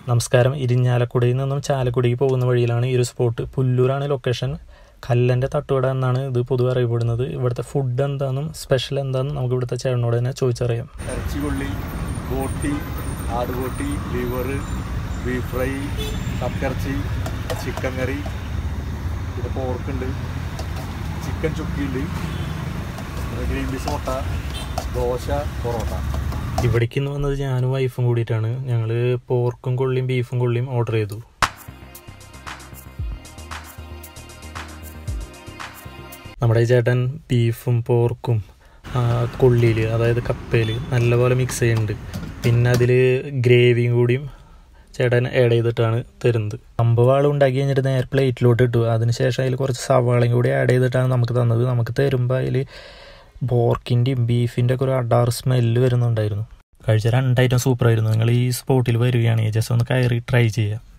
നമസ്കാരം ഇരിഞ്ഞാലക്കുടയിൽ നിന്നും ചാലക്കുടിക്ക് പോകുന്ന വഴിയിലാണ് ഈ ഒരു സ്പോട്ട് പുല്ലൂരാണ് ലൊക്കേഷൻ കല്ലൻ്റെ തട്ടുകട എന്നാണ് ഇത് പൊതുവെ അറിയപ്പെടുന്നത് ഇവിടുത്തെ ഫുഡ് എന്താണെന്നും സ്പെഷ്യൽ എന്താണെന്നും നമുക്ക് ഇവിടുത്തെ ചേട്ടനോട് തന്നെ ചോദിച്ചറിയാം ഇറച്ചിക്കൊള്ളി ബോട്ടി ആടുകോട്ടി ലിവർ ബീഫ് ഫ്രൈ കപ്പിറച്ചി ചിക്കൻ കറി പിന്നെ പോർക്കുണ്ട് ചിക്കൻ ചുക്കിയുണ്ട് പിന്നെ ഗ്രീൻ പീസ് മുട്ട ദോശ പൊറോട്ട ഇവിടേക്ക് ഇന്ന് വന്നത് ഞാനും വൈഫും കൂടിയിട്ടാണ് ഞങ്ങൾ പോർക്കും കൊള്ളിയും ബീഫും കൊള്ളിയും ഓർഡർ ചെയ്തു നമ്മുടെ ഈ ചേട്ടൻ ബീഫും പോർക്കും കൊള്ളിയിൽ അതായത് കപ്പയിൽ നല്ലപോലെ മിക്സ് ചെയ്യുന്നുണ്ട് പിന്നെ അതിൽ ഗ്രേവിയും കൂടിയും ചേട്ടൻ ആഡ് ചെയ്തിട്ടാണ് തരുന്നത് അമ്പവാൾ ഉണ്ടാക്കി കഴിഞ്ഞിട്ട് നേരെ പ്ലേറ്റിലോട്ട് ഇട്ടു അതിനുശേഷം അതിൽ കുറച്ച് സവാളയും കൂടി ആഡ് ചെയ്തിട്ടാണ് നമുക്ക് തന്നത് നമുക്ക് തരുമ്പോൾ അതിൽ പോർക്കിൻ്റെയും ബീഫിൻ്റെ ഒക്കെ ഒരു അഡാർ സ്മെല്ല് വരുന്നുണ്ടായിരുന്നു കഴിച്ച രണ്ട് ഐറ്റം സൂപ്പറായിരുന്നു നിങ്ങൾ ഈ സ്പോട്ടിൽ വരികയാണെങ്കിൽ ജസ്റ്റ് ഒന്ന് കയറി ട്രൈ ചെയ്യുക